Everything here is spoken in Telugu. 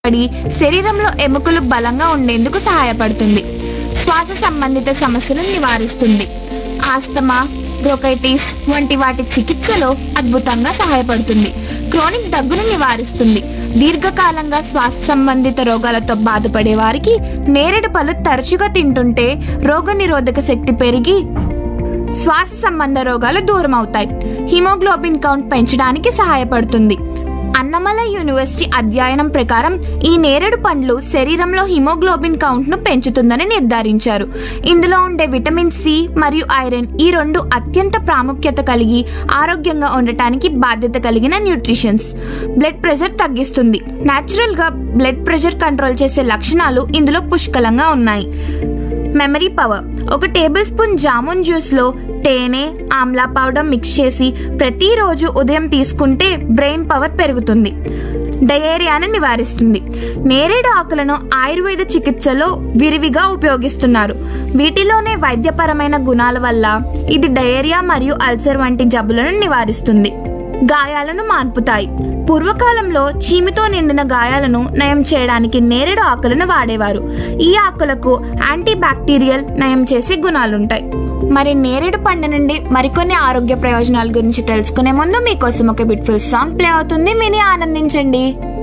పడి శరీరంలో ఎముకలు బలంగా ఉండేందుకు సహాయపడుతుంది శ్వాస సంబంధిత సమస్యలను నివారిస్తుంది ఆస్తమా బ్రోకైటిస్ వంటి వాటి చికిత్సలో అద్భుతంగా సహాయపడుతుంది క్రోనిక్ దగ్గును నివారిస్తుంది దీర్ఘకాలంగా శ్వాస సంబంధిత రోగాలతో బాధపడే వారికి నేరేడు పళ్ళు తరచుగా తింటుంటే రోగనిరోధక శక్తి పెరిగి శ్వాస సంబంధ రోగాలు దూరం అవుతాయి హిమోగ్లోబిన్ కౌంట్ పెంచడానికి సహాయపడుతుంది అన్నమల యూనివర్సిటీ అధ్యయనం ప్రకారం ఈ నేరేడు పండ్లు శరీరంలో హిమోగ్లోబిన్ కౌంట్ ను పెంచుతుందని నిర్ధారించారు ఇందులో ఉండే విటమిన్ సి మరియు ఐరన్ ఈ రెండు అత్యంత ప్రాముఖ్యత కలిగి ఆరోగ్యంగా ఉండటానికి బాధ్యత కలిగిన న్యూట్రిషన్స్ బ్లడ్ ప్రెషర్ తగ్గిస్తుంది Natural గా బ్లడ్ ప్రెషర్ కంట్రోల్ చేసే లక్షణాలు ఇందులో పుష్కలంగా ఉన్నాయి మెమరీ పవర్ ఒక టేబుల్ స్పూన్ జామున్ జ్యూస్లో తేనె ఆమ్లా పౌడర్ మిక్స్ చేసి ప్రతిరోజు ఉదయం తీసుకుంటే బ్రెయిన్ పవర్ పెరుగుతుంది డయేరియాను నివారిస్తుంది నేరేడు ఆకులను ఆయుర్వేద చికిత్సలో విరివిగా ఉపయోగిస్తున్నారు వీటిలోనే వైద్యపరమైన గుణాల వల్ల ఇది డయేరియా మరియు అల్సర్ వంటి జబ్బులను నివారిస్తుంది గాయాలను మాన్పుతాయి పూర్వకాలంలో చీమితో నిండిన గాయాలను నయం చేయడానికి నేరేడు ఆకులను వాడేవారు ఈ ఆకులకు యాంటీ బ్యాక్టీరియల్ నయం చేసే గుణాలుంటాయి మరి నేరేడు పండు నుండి మరికొన్ని ఆరోగ్య ప్రయోజనాల గురించి తెలుసుకునే ముందు మీకోసం ఒక బ్యూటిఫుల్ సాంగ్ ప్లే అవుతుంది విని ఆనందించండి